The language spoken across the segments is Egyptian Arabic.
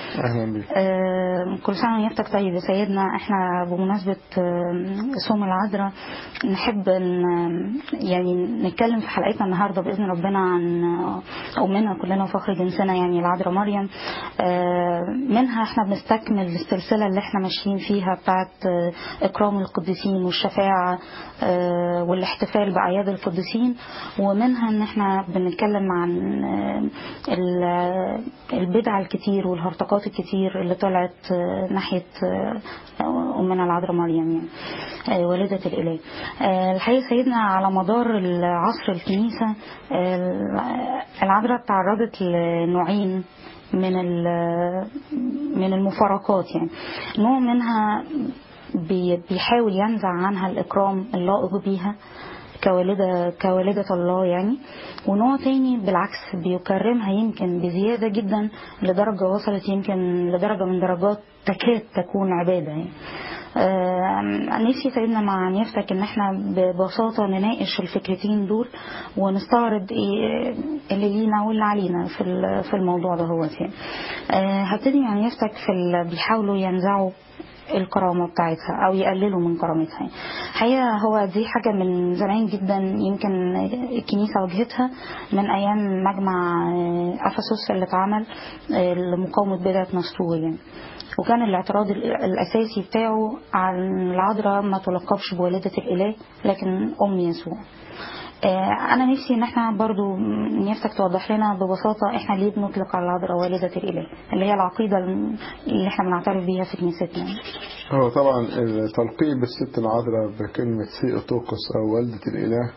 اهلا بك آه، كل سنة ويفتك طيب يا سيدنا احنا بمناسبة آه، صوم العذراء نحب ان يعني نتكلم في حلقتنا النهاردة بإذن ربنا عن آه، أمنا كلنا وفخر جنسنا يعني العذراء مريم آه، منها احنا بنستكمل السلسلة اللي احنا ماشيين فيها بتاعت آه، إكرام القديسين والشفاعة آه، والاحتفال بأعياد القديسين ومنها ان احنا بنتكلم عن آه، ال- البدع الكتير والهرطقات الكتير اللي طلعت آه، ناحية آه، أمنا العذراء مريم يعني آه، والدة الإله آه، الحقيقة سيدنا على مدار العصر الكنيسة آه، العذراء تعرضت لنوعين من ال- من المفارقات يعني نوع منها بي- بيحاول ينزع عنها الإكرام اللائق بيها كوالدة كوالدة الله يعني ونوع تاني بالعكس بيكرمها يمكن بزيادة جدا لدرجة وصلت يمكن لدرجة من درجات تكاد تكون عبادة يعني آه، نفسي سيدنا مع نيفتك ان احنا ببساطة نناقش الفكرتين دول ونستعرض ايه اللي لينا واللي علينا في ال- في الموضوع ده هو يعني آه، هبتدي مع نيفتك في ال- بيحاولوا ينزعوا الكرامة بتاعتها أو يقللوا من كرامتها حقيقة هو دي حاجة من زمان جدا يمكن الكنيسة واجهتها من أيام مجمع آه، أفسس اللي اتعمل آه، لمقاومة بدعة نسطور يعني وكان الاعتراض ال- الأساسي بتاعه عن العذراء ما تلقبش بوالدة الإله لكن أم يسوع آه، انا نفسي ان احنا برضو نفسك توضح لنا ببساطه احنا ليه بنطلق على العذراء والده الاله اللي هي العقيده اللي احنا بنعترف بيها في كنيستنا هو طبعا التلقيب بالست العذراء بكلمة سيئوتوكوس أو والدة الإله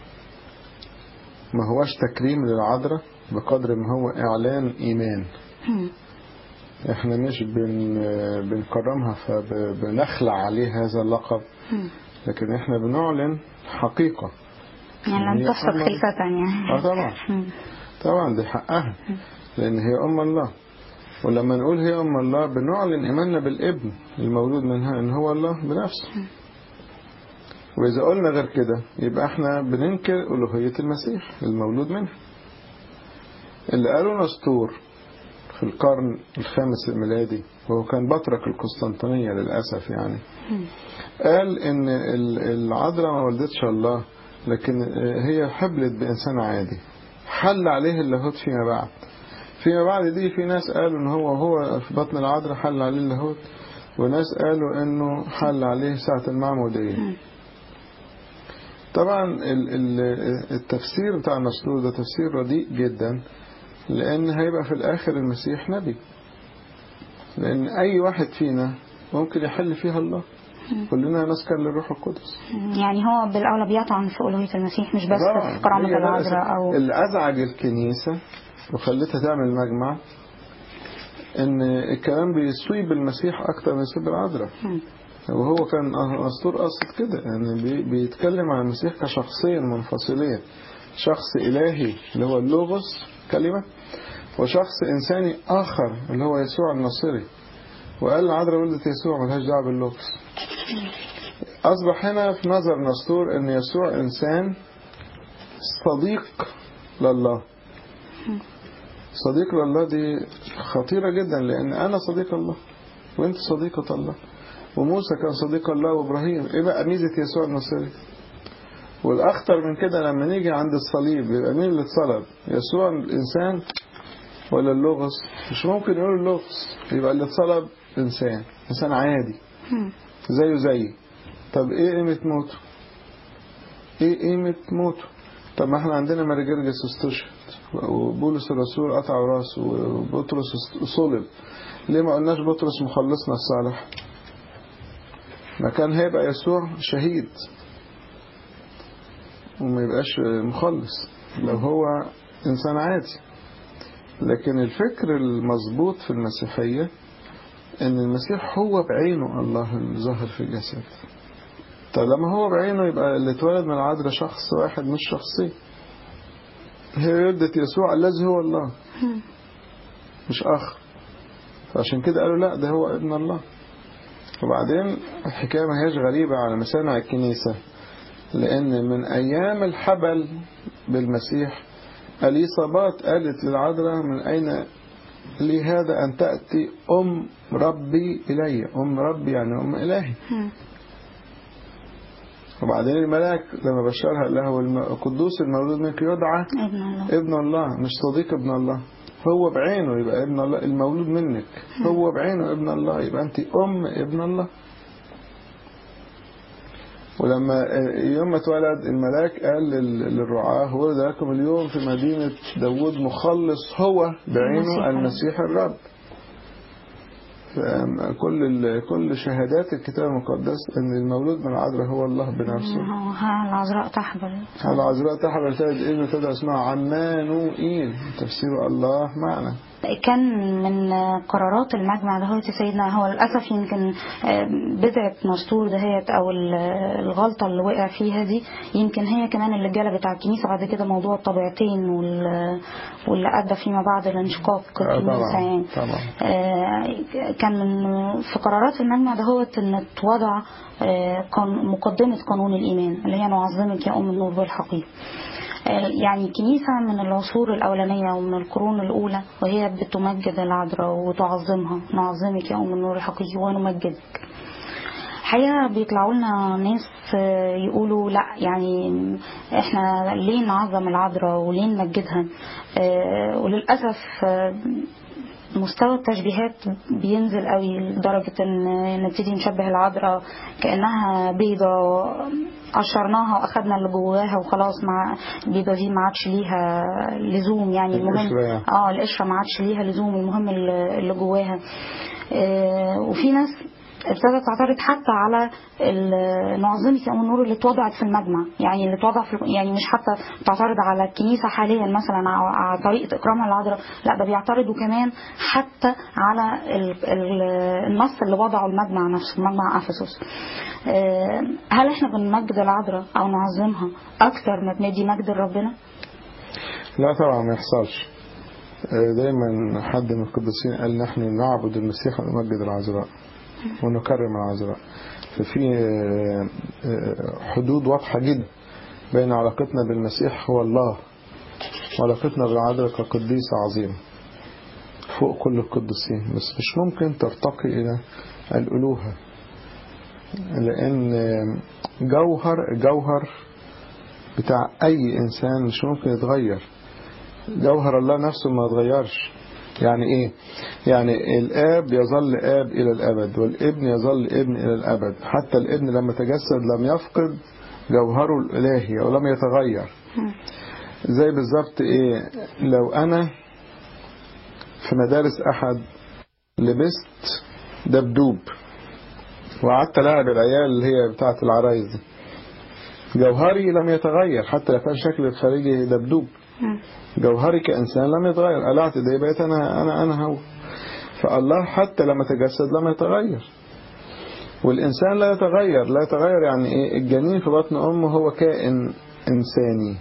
ما هوش تكريم للعذراء بقدر ما هو إعلان إيمان احنا مش بن بنكرمها فبنخلع عليه هذا اللقب لكن احنا بنعلن حقيقة يعني لم هي تحسب أمر- خلفة يعني اه طبعا طبعا دي حقها لأن هي أم الله ولما نقول هي أم الله بنعلن إيماننا بالابن المولود منها إن هو الله بنفسه وإذا قلنا غير كده يبقى احنا بننكر ألوهية المسيح المولود منها اللي قاله نسطور في القرن الخامس الميلادي وهو كان بطرك القسطنطينية للأسف يعني قال إن ال- العذراء ما ولدتش الله لكن هي حبلت بإنسان عادي حل عليه اللاهوت فيما بعد فيما بعد دي في ناس قالوا إن هو هو في بطن العذراء حل عليه اللاهوت وناس قالوا إنه حل عليه ساعة المعمودية طبعا ال- ال- التفسير بتاع النسطور ده تفسير رديء جدا لأن هيبقى في الآخر المسيح نبي لأن أي واحد فينا ممكن يحل فيها الله كلنا نسكن للروح القدس يعني هو بالأولى بيطعن في ألوهية المسيح مش بس طبعاً. في كرامة هي العذراء أو اللي أزعج الكنيسة وخلتها تعمل مجمع إن الكلام بيصيب المسيح أكتر من يصيب العذراء مم. وهو كان أسطور قصد كده يعني بي- بيتكلم عن المسيح كشخصين منفصلين شخص إلهي اللي هو اللوغوس كلمة وشخص إنساني آخر اللي هو يسوع الناصري وقال العذراء ولدت يسوع ملهاش دعوة باللوغوس أصبح هنا في نظر نسطور أن يسوع إنسان صديق لله صديق لله دي خطيرة جدا لأن أنا صديق الله وأنت صديقة الله وموسى كان صديق الله وإبراهيم إيه بقى ميزة يسوع النصري والأخطر من كده لما نيجي عند الصليب يبقى مين اللي اتصلب يسوع الإنسان ولا اللغز مش ممكن يقول اللغز يبقى اللي اتصلب إنسان إنسان عادي زيه زيي طب إيه قيمة موته إيه قيمة موته طب ما احنا عندنا ماري جرجس استشهد وبولس الرسول قطع راسه وبطرس صلب ليه ما قلناش بطرس مخلصنا الصالح ما كان هيبقى يسوع شهيد وما يبقاش مخلص لو هو إنسان عادي لكن الفكر المظبوط في المسيحية ان المسيح هو بعينه الله الظاهر في الجسد طالما هو بعينه يبقى اللي اتولد من العذراء شخص واحد مش شخصين هي ولدة يسوع الذي هو الله مش آخر فعشان كده قالوا لا ده هو ابن الله وبعدين الحكاية ما هيش غريبة على مسامع الكنيسة لأن من أيام الحبل بالمسيح اليصابات قالت للعذراء من أين لهذا أن تأتي أم ربي إلي أم ربي يعني أم إلهي مم. وبعدين الملاك لما بشرها قال له الم- القدوس المولود منك يدعى ابن الله ابن الله مش صديق ابن الله هو بعينه يبقى ابن الله المولود منك هو بعينه ابن الله يبقى أنت أم ابن الله ولما يوم ما اتولد الملاك قال لل- للرعاة ولد لكم اليوم في مدينة داود مخلص هو بعينه المسيح المسيح الرب كل ال- كل شهادات الكتاب المقدس ان المولود من العذراء هو الله بنفسه هو ها العذراء تحبل العذراء تحمل تلد ابن تدعى اسمها عمانوئيل تفسير الله معنا كان من قرارات المجمع ده هو سيدنا هو للأسف يمكن آه، بذعة نسطور دهيت أو ال- الغلطة اللي وقع فيها دي يمكن هي كمان اللي جلبت على الكنيسة بعد كده موضوع الطبيعتين وال- واللي أدى فيما بعد لانشقاق آه، الكنيسة طبعا يعني طبعا آه، كان من في قرارات المجمع ده هو ان توضع آه، قان- مقدمة قانون الإيمان اللي هي نعظمك يا أم النور بالحقيقة آه، يعني كنيسة من العصور الأولانية ومن القرون الأولى وهي بتمجد العذراء وتعظمها نعظمك يا أم النور الحقيقي ونمجدك الحقيقة بيطلعوا لنا ناس آه، يقولوا لا يعني احنا ليه نعظم العذراء وليه نمجدها آه، وللأسف آه، مستوى التشبيهات بينزل قوي لدرجة ان نبتدي نشبه العذراء كأنها بيضة قشرناها واخدنا اللي جواها وخلاص مع البيضة دي ما عادش ليها لزوم يعني المهم القشرة يعني. اه القشرة ما عادش ليها لزوم المهم اللي اللي جواها آه، وفي ناس ابتدت تعترض حتى على ال- نعظمك يا ام النور اللي اتوضعت في المجمع يعني اللي اتوضع في يعني مش حتى تعترض على الكنيسه حاليا مثلا على على طريقه اكرامها للعذراء لا ده بيعترضوا كمان حتى على ال- ال- النص اللي وضعه المجمع نفسه مجمع افسس آه، هل احنا بنمجد العذراء او نعظمها اكتر ما بندي مجد لربنا؟ لا طبعا ما يحصلش آه، دايما حد من القديسين قال نحن نعبد المسيح ونمجد العذراء ونكرم العذراء ففي آه، آه، حدود واضحة جدا بين علاقتنا بالمسيح هو الله وعلاقتنا بالعذراء كقديسة عظيمة فوق كل القديسين بس مش ممكن ترتقي إلى الألوهة لأن آه، جوهر جوهر بتاع أي إنسان مش ممكن يتغير جوهر الله نفسه ما يتغيرش يعني ايه يعني الاب يظل اب الى الابد والابن يظل ابن الى الابد حتى الابن لما تجسد لم يفقد جوهره الالهي او لم يتغير زي بالظبط ايه لو انا في مدارس احد لبست دبدوب وقعدت العب العيال اللي هي بتاعه العرايس دي جوهري لم يتغير حتى لو كان شكل الخارجي دبدوب جوهري كإنسان لم يتغير قلعت دي بقيت أنا أنا أنا هو فالله حتى لما تجسد لم يتغير والإنسان لا يتغير لا يتغير يعني إيه الجنين في بطن أمه هو كائن إنساني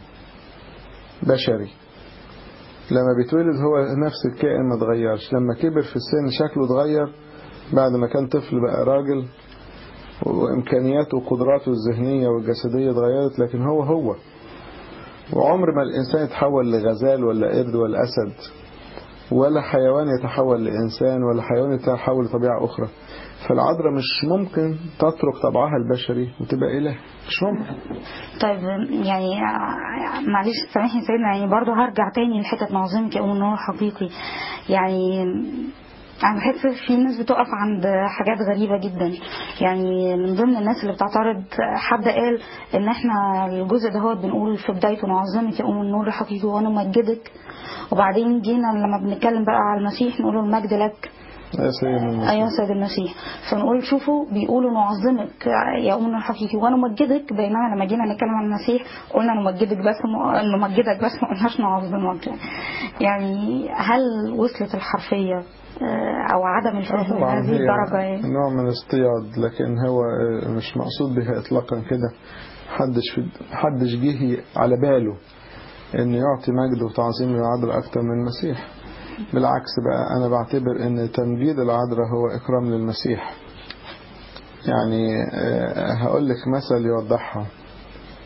بشري لما بيتولد هو نفس الكائن ما اتغيرش لما كبر في السن شكله اتغير بعد ما كان طفل بقى راجل وإمكانياته وقدراته الذهنية والجسدية اتغيرت لكن هو هو وعمر ما الإنسان يتحول لغزال ولا قرد ولا أسد ولا حيوان يتحول لإنسان ولا حيوان يتحول لطبيعة أخرى فالعذراء مش ممكن تترك طبعها البشري وتبقى إله مش ممكن طيب يعني معلش سامحني سيدنا يعني برضه هرجع تاني لحته نعظمك يا ام النور حقيقي يعني انا بحس في ناس بتقف عند حاجات غريبه جدا يعني من ضمن الناس اللي بتعترض حد قال ان احنا الجزء ده هو بنقول في بدايته نعظمك يا ام النور الحقيقي ونمجدك وبعدين جينا لما بنتكلم بقى على المسيح نقول له المجد لك يا سيدنا المسيح. ايوه سيد المسيح فنقول شوفوا بيقولوا نعظمك يا امنا الحقيقي ونمجدك بينما لما جينا نتكلم عن المسيح قلنا نمجدك بس م... نمجدك بس ما قلناش نعظمك يعني هل وصلت الحرفيه آه، او عدم الفهم طبعا لهذه هي الدرجه يعني نوع من الاصطياد لكن هو مش مقصود بها اطلاقا كده حدش في حدش جه على باله انه يعطي مجد وتعظيم للعذراء اكتر من المسيح بالعكس بقى انا بعتبر ان تمجيد العذراء هو اكرام للمسيح يعني آه، هقول لك مثل يوضحها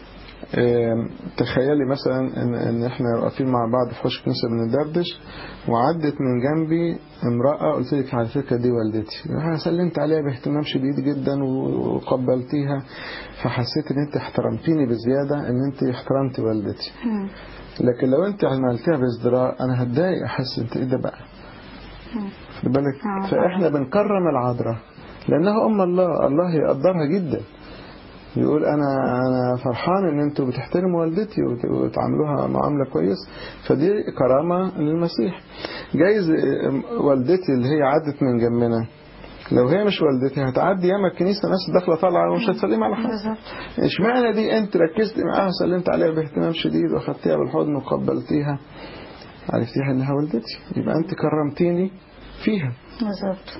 آم، تخيلي مثلا ان, إن احنا واقفين مع بعض في حوش كنيسه بندردش وعدت من جنبي امراه قلت لك على فكره دي والدتي أنا سلمت عليها باهتمام شديد جدا وقبلتيها فحسيت ان انت احترمتيني بزياده ان انت احترمتي والدتي مم. لكن لو انت عملتيها بازدراء انا هتضايق احس انت ايه ده بقى مم. خد بالك آه، فاحنا بنكرم العذراء لانها ام الله الله يقدرها جدا يقول انا انا فرحان ان انتوا بتحترموا والدتي وت- وتعاملوها معامله كويس فدي كرامه للمسيح جايز اه، والدتي اللي هي عدت من جنبنا لو هي مش والدتي هتعدي ياما الكنيسه ناس داخله طالعه ومش هتسلم على حد بالظبط اشمعنى دي انت ركزت معاها وسلمت عليها باهتمام شديد واخدتيها بالحضن وقبلتيها عرفتيها انها والدتي يبقى انت كرمتيني فيها بالظبط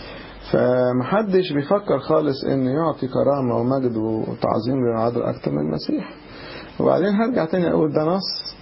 فمحدش بيفكر خالص ان يعطي كرامة ومجد وتعظيم للعذراء اكتر من المسيح وبعدين هرجع تاني اقول ده نص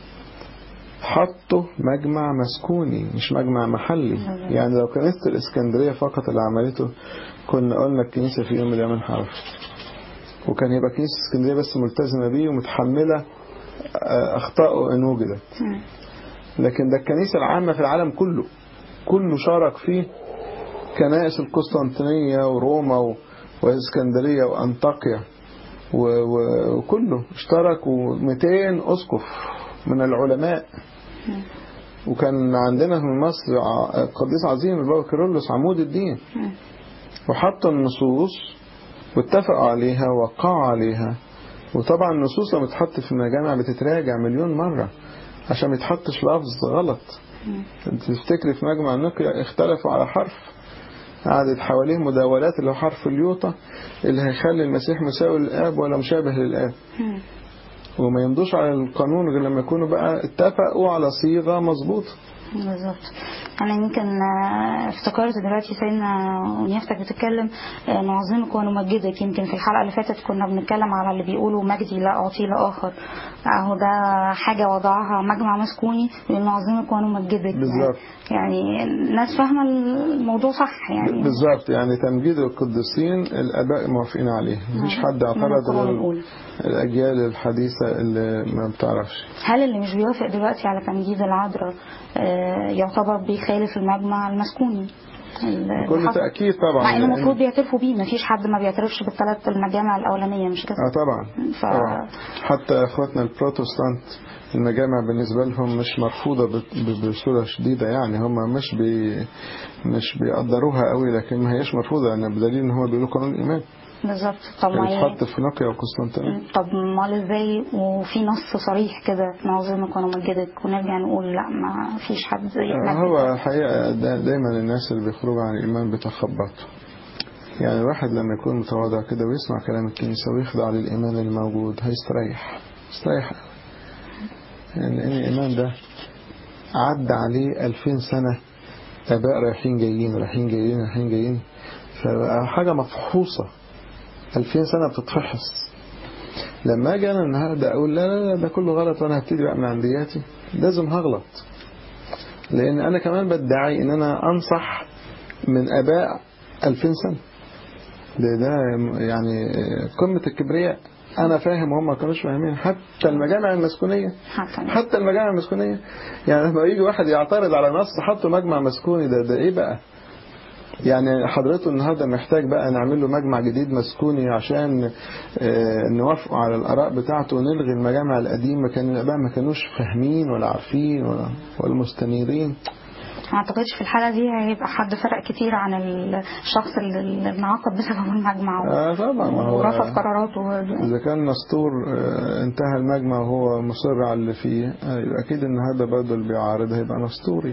حطه مجمع مسكوني مش مجمع محلي يعني لو كنيسة الاسكندرية فقط اللي عملته كنا قلنا الكنيسة في يوم من الايام انحرف وكان يبقى كنيسة اسكندرية بس ملتزمة بيه ومتحملة آه، اخطائه ان وجدت مم. لكن ده الكنيسة العامة في العالم كله كله شارك فيه كنائس القسطنطينية وروما و... واسكندرية وأنطاكيا و... و... وكله اشترك و200 أسقف من العلماء وكان عندنا في مصر ع- قديس عظيم البابا كيرلس عمود الدين مم. وحطوا النصوص واتفقوا عليها ووقعوا عليها وطبعا النصوص لما تتحط في المجامع بتتراجع مليون مرة عشان ما يتحطش لفظ غلط مم. انت تفتكري في مجمع النقيا اختلفوا على حرف قعدت حواليه مداولات اللي هو حرف اليوطة اللي هيخلي المسيح مساوي للآب ولا مشابه للآب مم. وما يمضوش على القانون غير لما يكونوا بقى اتفقوا على صيغة مظبوطة بالظبط انا يمكن آه، افتكرت دلوقتي سيدنا ونيافتك بتتكلم آه، نعظمك ونمجدك يمكن في الحلقه اللي فاتت كنا بنتكلم على اللي بيقولوا مجدي لا اعطيه لاخر اهو ده حاجه وضعها مجمع مسكوني يقول نعظمك ونمجدك بالظبط. يعني الناس فاهمه الموضوع صح يعني بالظبط يعني تمجيد القديسين الآباء موافقين عليه مفيش حد من اعترض القرون غير الأولى. الأجيال الحديثة اللي ما بتعرفش هل اللي مش بيوافق دلوقتي على تمجيد العذراء آه، يعتبر بيخالف المجمع المسكوني اللي بكل حصل؟ تأكيد طبعا مع انه لأن- المفروض بيعترفوا بيه مفيش حد ما بيعترفش بالثلاث المجامع الاولانيه مش كده اه طبعا ف... طبعا حتى اخواتنا البروتستانت المجامع بالنسبة لهم مش مرفوضة ب- ب- بصورة شديدة يعني هم مش بي مش بيقدروها قوي لكن ما هيش مرفوضة يعني بدليل ان هم بيقولوا قانون الإيمان بالظبط طب ما اللي هي- اتحط في نقيا وقسطنطينية طب امال ازاي وفي نص صريح كده نعظمك ونمجدك ونرجع نقول لا ما فيش حد يمجد هو الحقيقة دا- دايما الناس اللي بيخرجوا عن الإيمان بيتخبطوا يعني الواحد لما يكون متواضع كده ويسمع كلام الكنيسة ويخضع للإيمان الموجود هيستريح يستريح أوي. يعني لأن الإيمان ده عدى عليه ألفين سنة آباء رايحين جايين رايحين جايين رايحين جايين فبقى حاجة مفحوصة ألفين سنة بتتفحص لما أجي أنا النهاردة أقول لا لا لا ده كله غلط وأنا هبتدي بقى من عندياتي لازم هغلط لأن أنا كمان بدعي إن أنا أنصح من آباء ألفين سنة ده ده يعني قمة الكبرياء أنا فاهم وهم ما كانوش فاهمين حتى المجامع المسكونية حتى حتى المجامع المسكونية يعني لما يجي واحد يعترض على نص حطوا مجمع مسكوني ده ده إيه بقى يعني حضرته النهارده محتاج بقى نعمل له مجمع جديد مسكوني عشان آه، نوافقوا على الآراء بتاعته ونلغي المجامع القديمة كان الآباء ما كانوش فاهمين ولا عارفين ولا ولا مستنيرين ما اعتقدش في الحاله دي هيبقى حد فرق كتير عن الشخص اللي اللي انعقد بسبب المجمع آه طبعا ما هو ورفض قراراته إذا كان نسطور آه، انتهى المجمع وهو مصر على اللي فيه آه، يبقى أكيد النهارده برضه اللي بيعارض هيبقى نسطوري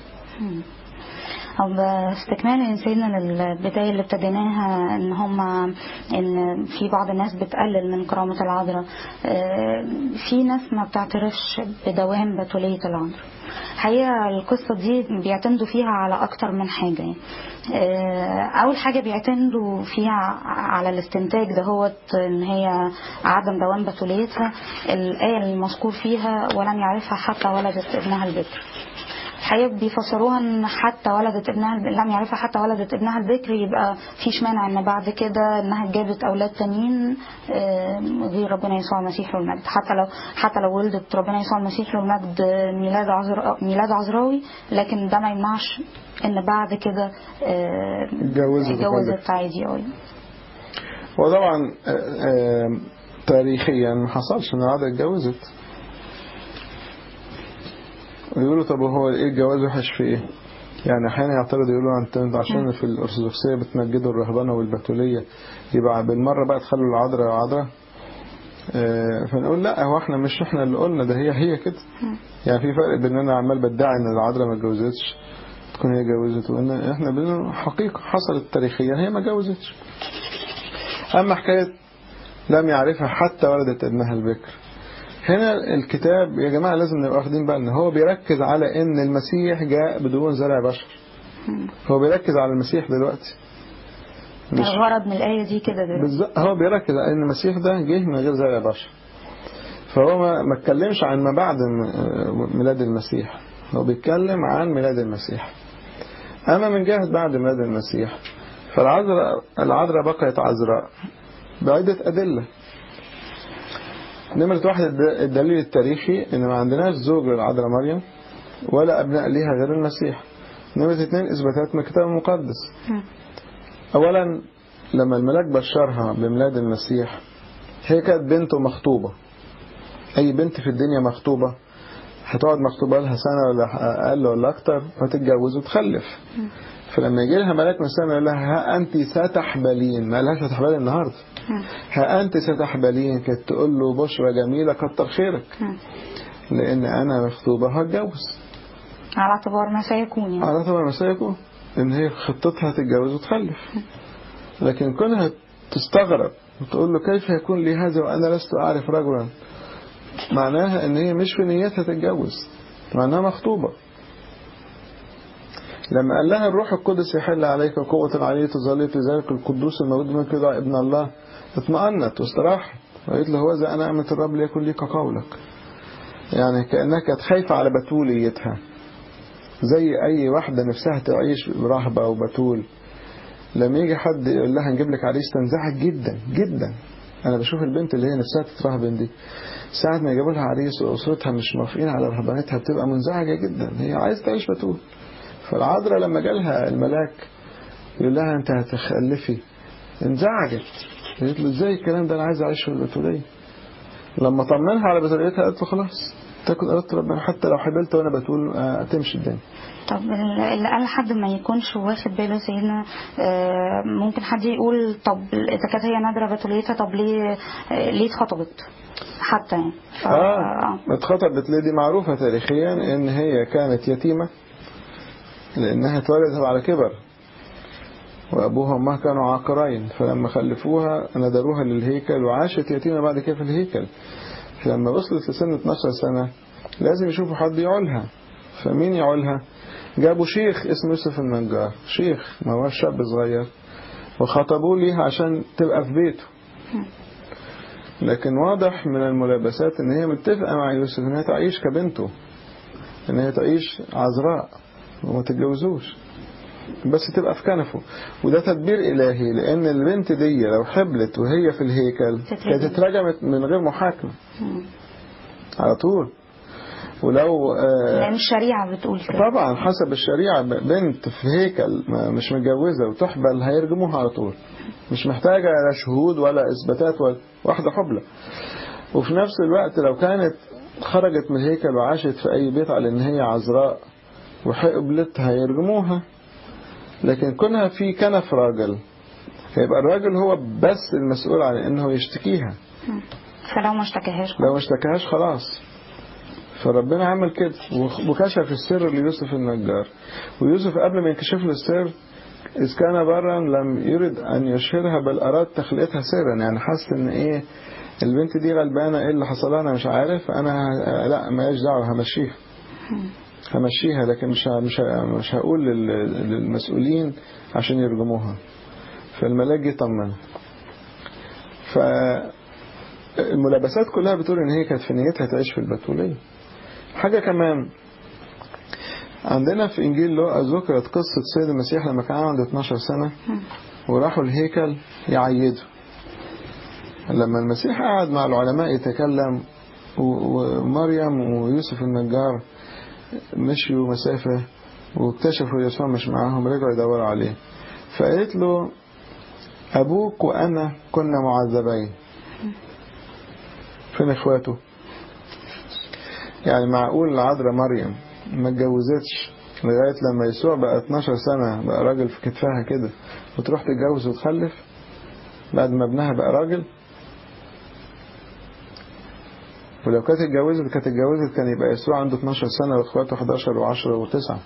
طب استكمالا سيدنا للبداية اللي ابتديناها ان هم ان في بعض الناس بتقلل من كرامة العذراء آه، في ناس ما بتعترفش بدوام بتولية العذراء حقيقة القصة دي بيعتمدوا فيها على أكتر من حاجة يعني. آه، أول حاجة بيعتمدوا فيها على الاستنتاج ده هو إن هي عدم دوام بتوليتها الآية المذكور فيها ولم يعرفها حتى ولدت ابنها البكر الحقيقة بيفسروها ان حتى ولدت ابنها لم يعرفها حتى ولدت ابنها البكر يبقى فيش مانع ان بعد كده انها جابت اولاد تانيين آه، غير ربنا يسوع المسيح له المجد حتى لو حتى لو ولدت ربنا يسوع المسيح له المجد ميلاد عذرا ميلاد عذراوي لكن ده ما يمنعش ان بعد كده آه، اتجوزت اتجوزت وخلفت. عادي اه وطبعا آه، آه، تاريخيا ما حصلش ان العادة اتجوزت ويقولوا طب هو ايه الجواز وحش في ايه يعني احيانا يعترضوا يقولوا انت انت عشان في الارثوذكسيه بتمجدوا الرهبنه والبتوليه يبقى بالمره بقى تخلوا العذراء عذراء آه، فنقول لا هو احنا مش احنا اللي قلنا ده هي هي كده يعني في فرق بين ان انا عمال بدعي ان العذراء ما اتجوزتش تكون هي اتجوزت وان احنا بنقول حقيقه حصلت تاريخيا هي ما اتجوزتش اما حكايه لم يعرفها حتى ولدت ابنها البكر هنا الكتاب يا جماعة لازم نبقى واخدين بالنا هو بيركز على ان المسيح جاء بدون زرع بشر هو بيركز على المسيح دلوقتي مش الغرض من الآية دي كده دلوقتي بالظبط هو بيركز على ان المسيح ده جه من غير زرع بشر فهو ما ما اتكلمش عن ما بعد م- ميلاد المسيح هو بيتكلم عن ميلاد المسيح اما من جهة بعد ميلاد المسيح فالعذراء العذراء بقيت عذراء بعدة أدلة نمرة واحد الد- الدليل التاريخي إن ما عندناش زوج للعذراء مريم ولا أبناء ليها غير المسيح نمرة اثنين إثباتات من الكتاب المقدس مم. أولا لما الملاك بشرها بميلاد المسيح هي كانت بنت مخطوبة أي بنت في الدنيا مخطوبة هتقعد مخطوبة لها سنة ولا أقل ولا أكتر وتتجوز وتخلف فلما يجي لها ملاك من السماء يقول لها ها أنت ستحبلين ما قالهاش هتحبلي النهاردة مم. ها أنت ستحبلين كانت تقول له بشرى جميلة كتر خيرك مم. لأن أنا مخطوبة هتجوز على اعتبار ما سيكون يعني على طبعا ما سيكون إن هي خطتها تتجوز وتخلف لكن كونها تستغرب وتقول له كيف يكون لي هذا وأنا لست أعرف رجلا معناها إن هي مش في نيتها تتجوز معناها مخطوبة لما قال لها الروح القدس يحل عليك قوة عليه تظلي في ذلك القدوس المولود منك يدعى ابن الله اطمأنت واستراحت وقالت له هذا أنا أمة الرب ليكن لي كقولك يعني كأنها كانت خايفة على بتوليتها زي أي واحدة نفسها تعيش برهبة وبتول لما يجي حد يقول لها نجيب لك عريس تنزعج جدا جدا أنا بشوف البنت اللي هي نفسها تترهبن دي ساعة ما يجيبوا لها عريس وأسرتها مش موافقين على رهبانتها بتبقى منزعجة جدا هي عايزة تعيش بتول فالعذراء لما جالها الملاك يقول لها أنت هتخلفي انزعجت قالت له ازاي الكلام ده انا عايز اعيش في البتوليه لما طمنها على بتوليتها قالت له خلاص تاكل قالت ربنا حتى لو حبلت وانا بتقول آه، تمشي الدنيا طب اللي قال حد ما يكونش واخد باله سيدنا آه، ممكن حد يقول طب اذا كانت هي نادره بتوليتها طب ليه آه، ليه اتخطبت حتى يعني ف- اه اتخطبت ليه دي معروفة تاريخيا ان هي كانت يتيمة لانها اتولدت على كبر وابوها وامها كانوا عاقرين فلما خلفوها ندروها للهيكل وعاشت يتيمة بعد كده في الهيكل فلما وصلت لسن 12 سنة لازم يشوفوا حد يعولها فمين يعولها جابوا شيخ اسمه يوسف النجار شيخ ما هو شاب صغير وخطبوه ليها عشان تبقى في بيته لكن واضح من الملابسات ان هي متفقة مع يوسف ان هي تعيش كبنته ان هي تعيش عذراء وما تتجوزوش بس تبقى في كنفه وده تدبير إلهي لأن البنت دي لو حبلت وهي في الهيكل تترجم. كانت اترجمت من غير محاكمة مم. على طول ولو آه، لان الشريعه بتقول كده طبعا حسب الشريعة بنت في هيكل ما- مش متجوزة وتحبل هيرجموها على طول مش محتاجة لا شهود ولا إثباتات ولا واحدة حبلة وفي نفس الوقت لو كانت خرجت من الهيكل وعاشت في أي بيت على إن هي عذراء وحبلت هيرجموها لكن كونها في كنف راجل هيبقى الراجل هو بس المسؤول عن إنه يشتكيها مم. فلو ما اشتكاهاش لو ما اشتكاهاش خلاص فربنا عمل كده وخ- وكشف السر ليوسف النجار ويوسف قبل ما ينكشف له السر إذ كان برا لم يرد أن يشهرها بل أراد تخليتها سرا يعني حس إن إيه البنت دي غلبانة إيه اللي حصل لها أنا مش عارف أنا ه- لا ما دعوة همشيها همشيها لكن مش ه- مش ه- مش هقول لل- للمسؤولين عشان يرجموها فالملاك جه طمنها فالملابسات كلها بتقول ان هي كانت في نيتها تعيش في البتولية حاجة كمان عندنا في إنجيل لوقا ذكرت قصة سيد المسيح لما كان عنده 12 سنة وراحوا الهيكل يعيدوا لما المسيح قعد مع العلماء يتكلم ومريم ويوسف النجار مشيوا مسافة واكتشفوا يسوع مش معاهم رجعوا يدوروا عليه فقالت له أبوك وأنا كنا معذبين فين إخواته يعني معقول العذراء مريم ما اتجوزتش لغاية لما يسوع بقى 12 سنة بقى راجل في كتفها كده وتروح تتجوز وتخلف بعد ما ابنها بقى راجل ولو كانت اتجوزت كانت اتجوزت كان يبقى يسوع عنده 12 سنة واخواته 11 و10 و9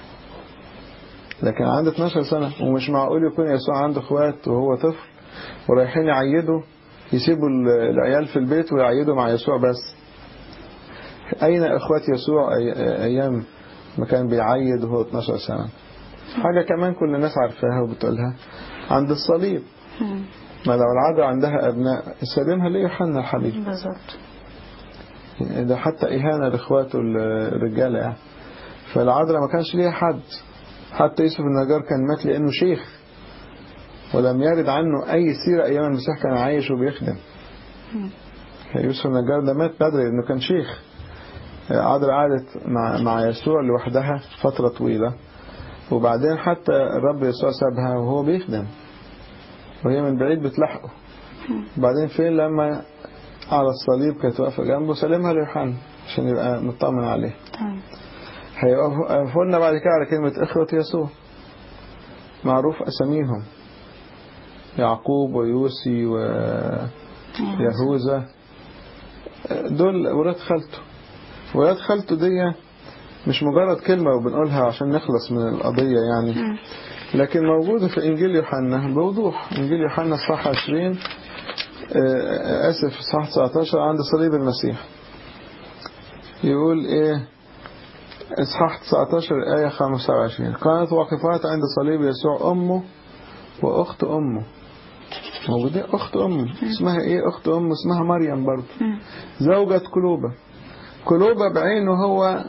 لكن عنده 12 سنة ومش معقول يكون يسوع عنده اخوات وهو طفل ورايحين يعيدوا يسيبوا العيال في البيت ويعيدوا مع يسوع بس أين أخوات يسوع أيام ما كان بيعيد وهو 12 سنة حاجة كمان كل الناس عارفاها وبتقولها عند الصليب ما لو العذراء عندها أبناء سلمها ليوحنا الحبيب بالظبط ده حتى إهانة لإخواته الرجالة يعني فالعذراء ما كانش ليها حد حتى يوسف النجار كان مات لأنه شيخ ولم يرد عنه أي سيرة أيام المسيح كان عايش وبيخدم يوسف النجار ده مات بدري لأنه كان شيخ عذراء قعدت مع مع يسوع لوحدها فترة طويلة وبعدين حتى الرب يسوع سابها وهو بيخدم وهي من بعيد بتلحقه وبعدين فين لما على الصليب كانت واقفة جنبه سلمها ليوحنا عشان يبقى مطمن عليه هيقفوا لنا بعد كده على كلمة إخوة يسوع معروف أساميهم يعقوب ويوسي ويهوذا دول ولاد خالته ولاد خالته دي مش مجرد كلمة وبنقولها عشان نخلص من القضية يعني لكن موجودة في إنجيل يوحنا بوضوح إنجيل يوحنا الصح 20 آسف صح 19 عند صليب المسيح يقول إيه إصحاح 19 آية 25 كانت واقفات عند صليب يسوع أمه وأخت أمه موجودة أخت أمه اسمها إيه أخت أمه اسمها مريم برضه زوجة كلوبة كلوبة بعينه هو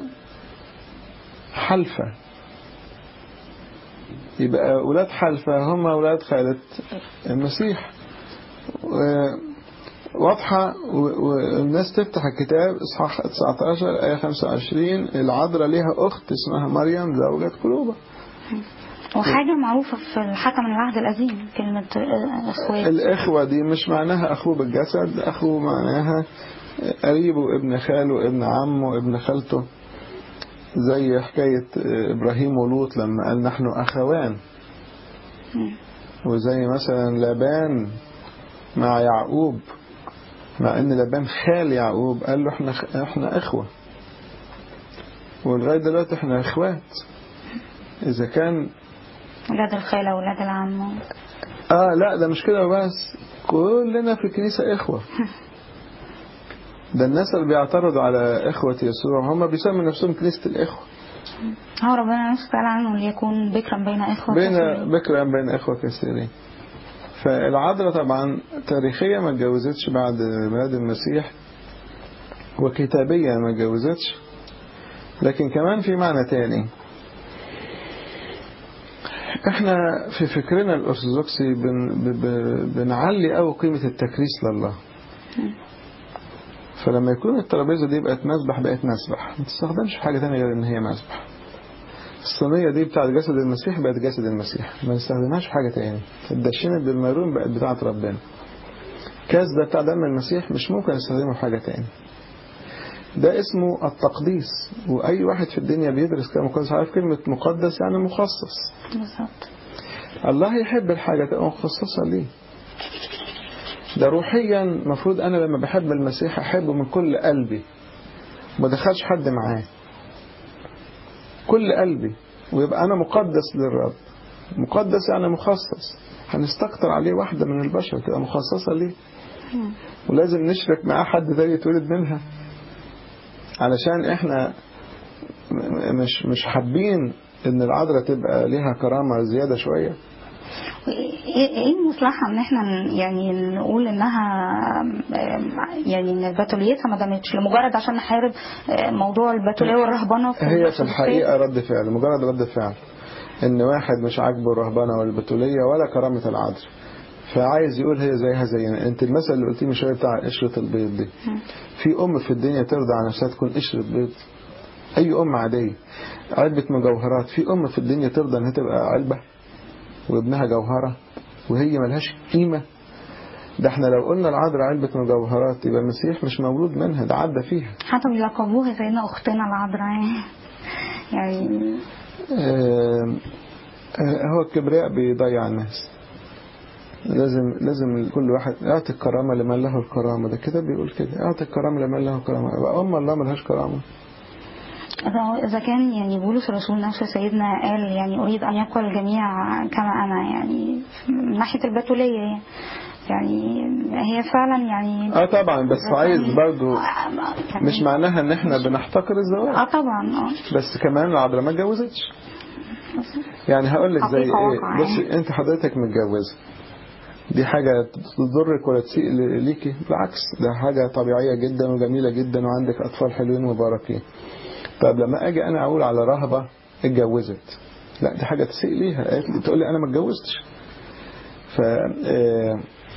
حلفة يبقى أولاد حلفة هم أولاد خالة المسيح واضحة والناس تفتح الكتاب إصحاح 19 آية 25 العذراء ليها أخت اسمها مريم زوجة كلوبة وحاجة معروفة في الحكم العهد القديم كلمة أخوات الإخوة دي مش معناها أخوه بالجسد أخوه معناها قريبه ابن خاله ابن عمه ابن خالته زي حكاية إبراهيم ولوط لما قال نحن أخوان وزي مثلا لابان مع يعقوب مع ان لبان خال يعقوب قال له احنا احنا اخوه ولغايه دلوقتي احنا اخوات اذا كان ولاد الخالة ولاد العم اه لا ده مش كده بس كلنا في الكنيسه اخوه ده الناس اللي بيعترضوا على إخوة يسوع هم بيسموا نفسهم كنيسة الإخوة هو ربنا نفسه قال عنه ليكون بكرا بين إخوة بين كثيرين. بكرا بين إخوة كثيرين فالعذراء طبعا تاريخيا ما اتجوزتش بعد ميلاد المسيح وكتابيا ما اتجوزتش لكن كمان في معنى تاني احنا في فكرنا الارثوذكسي بن ب- بنعلي قوي قيمة التكريس لله فلما يكون الترابيزة دي بقت مسبح بقت مسبح ما تستخدمش في حاجة تانية غير ان هي مسبح الصينية دي بتاعت جسد المسيح بقت جسد المسيح ما نستخدمهاش في حاجة تاني الدشينة بالمارون بقت بتاعت ربنا كاس ده بتاع دم المسيح مش ممكن نستخدمه في حاجة تاني ده اسمه التقديس وأي واحد في الدنيا بيدرس كلام مقدس عارف كلمة مقدس يعني مخصص بالظبط الله يحب الحاجة تبقى مخصصة ليه ده روحيا المفروض أنا لما بحب المسيح أحبه من كل قلبي ما دخلش حد معاه كل قلبي ويبقى أنا مقدس للرب مقدس يعني مخصص هنستكتر عليه واحدة من البشر تبقى مخصصة ليه ولازم نشرك معاه حد تاني يتولد منها علشان احنا م- مش مش حابين ان العذراء تبقى ليها كرامة زيادة شوية ايه إيه المصلحة ان احنا ن- يعني نقول انها يعني ان البتوليتها ما دامتش لمجرد عشان نحارب آه، موضوع البتولية والرهبنة في هي في الأسرة الحقيقة رد فعل مجرد رد فعل ان واحد مش عاجبه الرهبنة والبتولية ولا كرامة العذر فعايز يقول هي زيها زينا انت المثل اللي قلتيه من شويه بتاع قشرة البيض دي في ام في الدنيا ترضى على نفسها تكون قشرة بيض اي ام عادية علبة مجوهرات في ام في الدنيا ترضى انها تبقى علبة وابنها جوهرة وهي ملهاش قيمة ده احنا لو قلنا العذراء علبة مجوهرات يبقى المسيح مش مولود منها ده عدى فيها حتى بيلقبوها سيدنا اختنا العذراء يعني يعني آه، آه، هو الكبرياء بيضيع الناس لازم لازم كل واحد اعطي الكرامة لمن له الكرامة ده كده بيقول كده اعطي الكرامة لمن له الكرامة يبقى أم الله ملهاش كرامة إذا- إذا كان يعني بولس الرسول نفسه سيدنا قال يعني أريد أن يبقى الجميع كما أنا يعني من ناحية البتولية يعني. يعني هي فعلا يعني اه طبعا بس عايز برضو يعني- مش معناها ان احنا بنحتقر الزواج اه طبعا اه بس كمان العذراء ما اتجوزتش يعني هقول لك زي حقيقة ايه واقع يعني. بصي انت حضرتك متجوزه دي حاجة تضرك ولا تسيء ل- ليكي بالعكس ده حاجة طبيعية جدا وجميلة جدا وعندك أطفال حلوين مباركين طب لما أجي أنا أقول على رهبة اتجوزت لا دي حاجة تسيء ليها قالت لي تقول لي أنا ما اتجوزتش ف آه،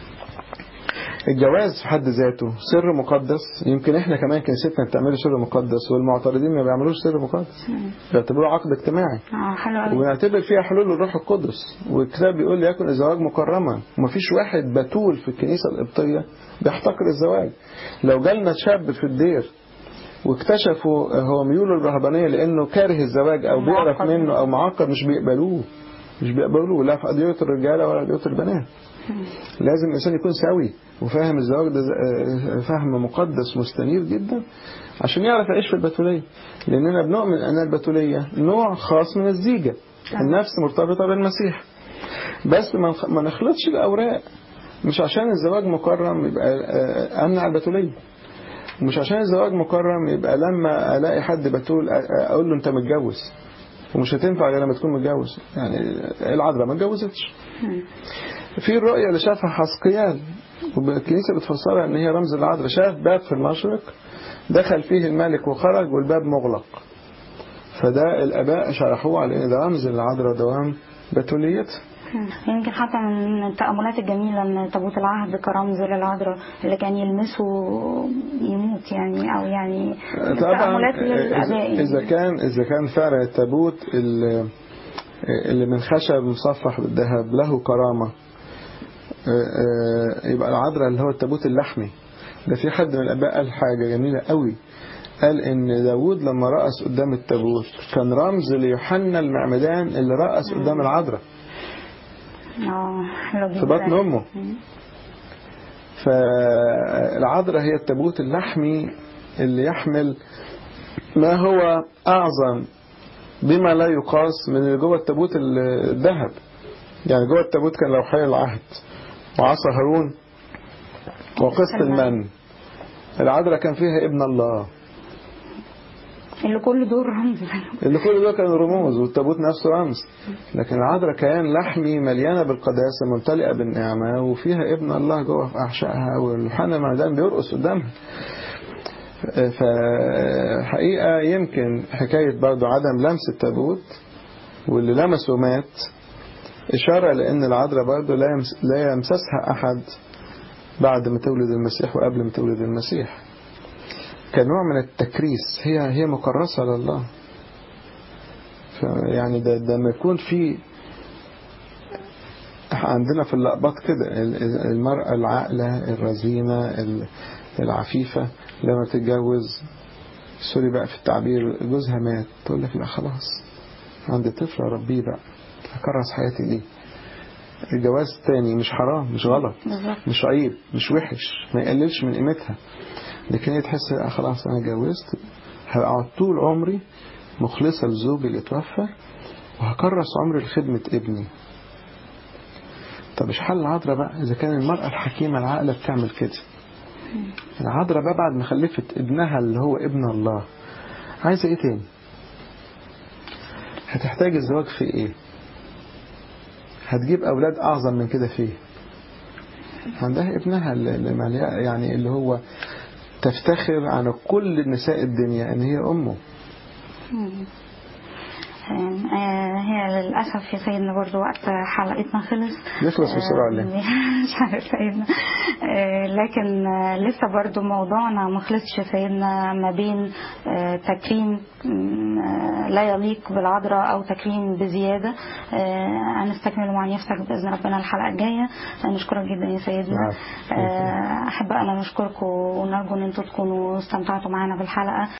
الجواز في حد ذاته سر مقدس يمكن احنا كمان كنيستنا بتعمل سر مقدس والمعترضين ما بيعملوش سر مقدس بيعتبروه عقد اجتماعي اه حلو قوي ونعتبر فيها حلول الروح القدس والكتاب بيقول يكن الزواج مكرما ومفيش واحد بتول في الكنيسة القبطية بيحتقر الزواج لو جالنا شاب في الدير واكتشفوا هو ميوله الرهبانية لأنه كاره الزواج أو بيعرف معقد. منه أو معقد مش بيقبلوه مش بيقبلوه لا في قضية الرجالة ولا قضية البنات لازم الإنسان يكون سوي وفاهم الزواج ده ز- فهم مقدس مستنير جدا عشان يعرف يعيش في البتولية لأننا بنؤمن أن البتولية نوع خاص من الزيجة النفس مرتبطة بالمسيح بس ما نخ- ما نخلطش الأوراق مش عشان الزواج مكرم يبقى آه، أمنع البتولية مش عشان الزواج مكرم يبقى لما ألاقي حد بتول أ- أقول له أنت متجوز ومش هتنفع غير لما تكون متجوز يعني العذراء ما اتجوزتش في الرؤية اللي شافها حسقيال والكنيسة بتفسرها ان هي رمز العذراء شاف باب في المشرق دخل فيه الملك وخرج والباب مغلق فده الاباء شرحوه على ان ده رمز للعذراء دوام بتوليتها يمكن حتى من التأملات الجميلة ان تابوت العهد كرمز للعذراء اللي كان يلمسه يموت يعني او يعني طبعا تأملات إذا- للآباء يعني. اذا كان اذا كان فعلا التابوت اللي اللي من خشب مصفح بالذهب له كرامة آه، آه، يبقى العذراء اللي هو التابوت اللحمي ده في حد من الآباء قال حاجة جميلة قوي قال إن داوود لما رأس قدام التابوت كان رمز ليوحنا المعمدان اللي رأس قدام العذراء اه حلو جدا في بطن أمه فالعذراء هي التابوت اللحمي اللي يحمل ما هو أعظم بما لا يقاس من اللي جوه التابوت الذهب يعني جوه التابوت كان لوحي العهد وعصا هارون وقسط المن العذراء كان فيها ابن الله اللي كل دول رمز اللي كل دول كانوا رموز والتابوت نفسه رمز لكن العذراء كيان لحمي مليانة بالقداسة ممتلئة بالنعمة وفيها ابن الله جوه في أحشائها واليوحنا المعدان بيرقص قدامها فحقيقة يمكن حكاية برضو عدم لمس التابوت واللي لمسه مات إشارة لأن العذراء برضو لا يمس لا يمسسها أحد بعد ما تولد المسيح وقبل ما تولد المسيح كنوع من التكريس هي هي مكرسة لله يعني ده ده لما يكون في عندنا في اللقبات كده المرأة العاقلة الرزينة العفيفة لما تتجوز سوري بقى في التعبير جوزها مات تقول لك لا خلاص عندي طفل اربيه بقى اكرس حياتي ليه الجواز تاني مش حرام مش غلط مش عيب مش وحش ما يقللش من قيمتها لكن هي تحس لا خلاص انا اتجوزت هقعد طول عمري مخلصة لزوجي اللي توفى وهكرس عمري لخدمة ابني طب مش حل العذراء بقى إذا كان المرأة الحكيمة العاقلة بتعمل كده العذراء بقى بعد ما خلفت ابنها اللي هو ابن الله عايزة ايه تاني هتحتاج الزواج في ايه هتجيب أولاد أعظم من كده فيه عندها ابنها اللي مليا- يعني اللي هو تفتخر عن كل نساء الدنيا ان هي امه آه، هي للأسف يا سيدنا برضو وقت حلقتنا خلص نخلص بسرعة ليه؟ آه، مش عارف سيدنا آه، لكن آه، لسه برضو موضوعنا ما خلصش يا سيدنا ما بين آه، تكريم مم، آه، لا يليق بالعذراء أو تكريم بزيادة آه، هنستكمل مع نفسك بإذن ربنا الحلقة الجاية نشكرك جدا يا سيدنا العفو. آه، أحب أنا نشكركم ونرجو أن أنتم تكونوا استمتعتوا معنا بالحلقة